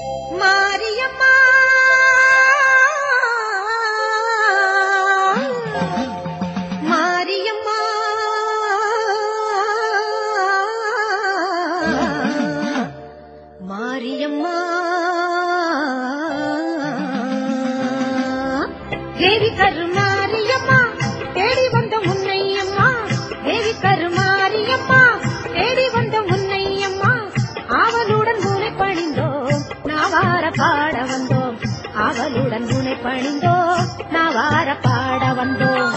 மாரியம்மா மாரியம்மா மாரியம்மா தேவி கருமாரியம்மா தேடி வந்த முன்னையம்மா தேவி கருமாரியம்மா தேடி வந்த முன்னையம்மா ஆவலுடன் முனை பணிந்தோம் நாவார பாட வந்தோம் ஆவலுடன் முனை பணிந்தோம் நாவார பாட வந்தோம்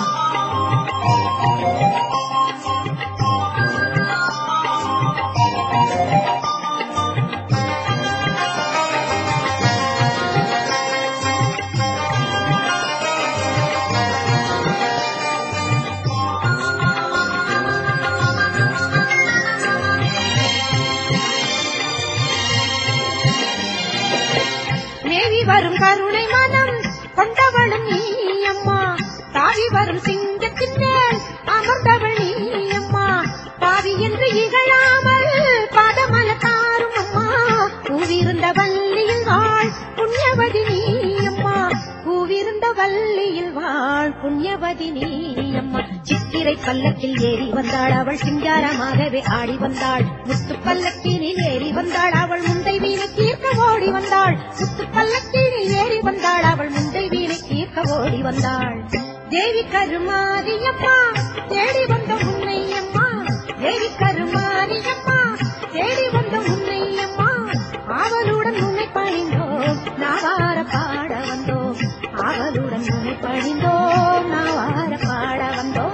மேவி வரும் கருணை மனம் கொண்டவளும் நீ அம்மா தாவி வரும் சிங்கத்தின் மேல் அமர்ந்தவள் நீ அம்மா பாவி என்று இகழாமல் பாதமல தாரும் அம்மா பூவிருந்த வள்ளியில் வாழ் புண்ணியவதி நீ அம்மா பூவிருந்த வள்ளியில் வாழ் புண்ணியவதி நீ அம்மா சித்திரை பல்லக்கில் ஏறி வந்தாள் அவள் சிங்காரமாகவே ஆடி வந்தாள் முத்து பல்லக்கினில் ஏறி வந்தாள் அவள் முந்தை வீணை தீர்க்க ஓடி வந்தாள் முத்து பல்லக்கினில் ஏறி வந்தாள் அவள் முந்தை வீணை தீர்க்க ஓடி வந்தாள் தேவி கருமாரியம்மா தேடி வந்த முன்னையம்மா தேவி கருமாரியம்மா தேடி வந்த முன்னையம்மா ஆவலுடன் உன்னை பணிந்தோம் நாவார பாட வந்தோம் ஆவலுடன் உன்னை பணிந்தோம் நாவார பாட வந்தோம்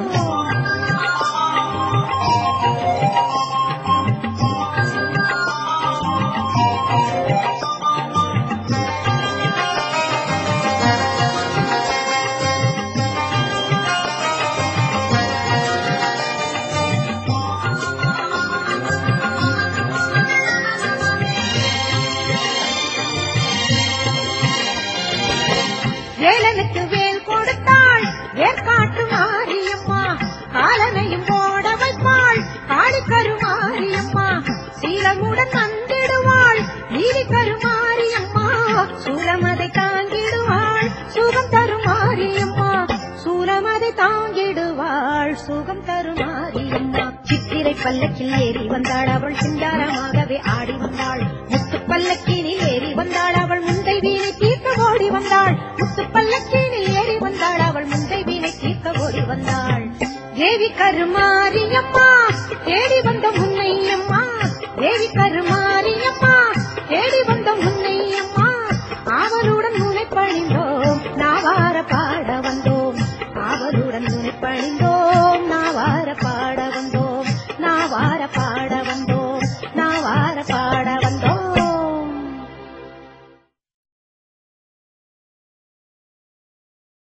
வேலனுக்கு வேல் கொடுத்தாள் வேர்காட்டு மாரியம்மா காலனையும் போட வைப்பாள் காளி கருமாரியம்மா சீலமுடன் வந்திடுவாள் நீதி கருமாரியம்மா சூலமதை தாங்கிடுவாள் சுகம் தருமாரியம்மா சூலமதை தாங்கிடுவாள் சுகம் தருமாரியம்மா சித்திரை பல்லக்கில் ஏறி வந்தாள் அவள் சிங்காரமாகவே ஆடி வந்தாள் முத்து பல்லக்கினில் ஏறி வந்தாள் அவள் முந்தை வீணை தீர்க்க ஓடி வந்தாள் முத்து பல்லக்கினில் ஏறி வந்தாள் அவள் முந்தை வீணை தீர்க்க ஓடி வந்தாள் தேவி கருமாரியம்மா தேடி